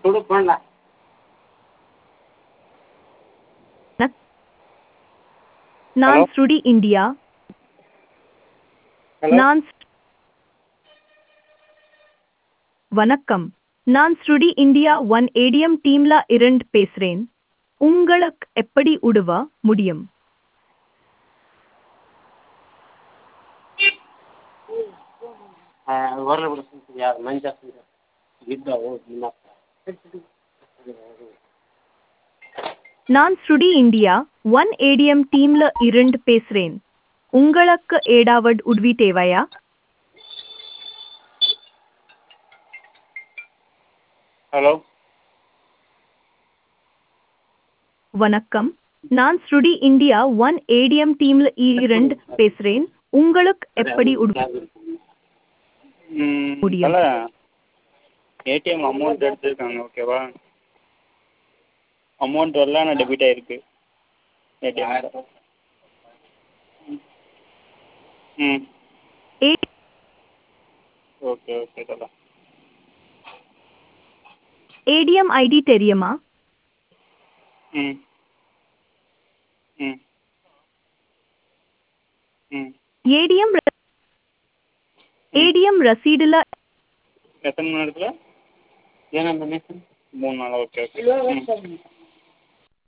சுடு போன்ல நான் Hello? ஸ்ருடி இந்தியா ஹலோ நான் ஸ்- வணக்கம் நான் ஸ்ருடி இந்தியா ஒன் ஏடிஎம் டீம்ல இருந்து பேசுறேன் உங்களுக்கு எப்படி உதவ முடியும் வரல கூட யார் மஞ்சா கீதா ஓ கீதா நான் ஸ்ருடி இந்தியா ஒன் ஏடிஎம் டீம்ல இருந்து பேசுறேன் உங்களுக்கு ஏதாவது உதவி தேவையா ஹலோ வணக்கம் நான் ஸ்ருடி இந்தியா ஒன் ஏடிஎம் டீம்ல இருந்து பேசுறேன் உங்களுக்கு எப்படி உதவி முடியும். தல ஏடிஎம் அமௌண்ட் எடுத்துருக்காங்க ஓகேவா அமௌண்ட் வரல ஆனால் டெபிட் ஆயிருக்கு ஏடிஎம் ம் ஏ- ஓகே ஓகே தல ஏடிஎம் ஐடி தெரியுமா ம் ம் ம் ஏடிஎம் ஏடிஎம் ரசீடுல எத்தனை மணி நேரத்தில் ஏன்னா இந்த நேசன் மூணு நாள் ஓகே ஓகே ம்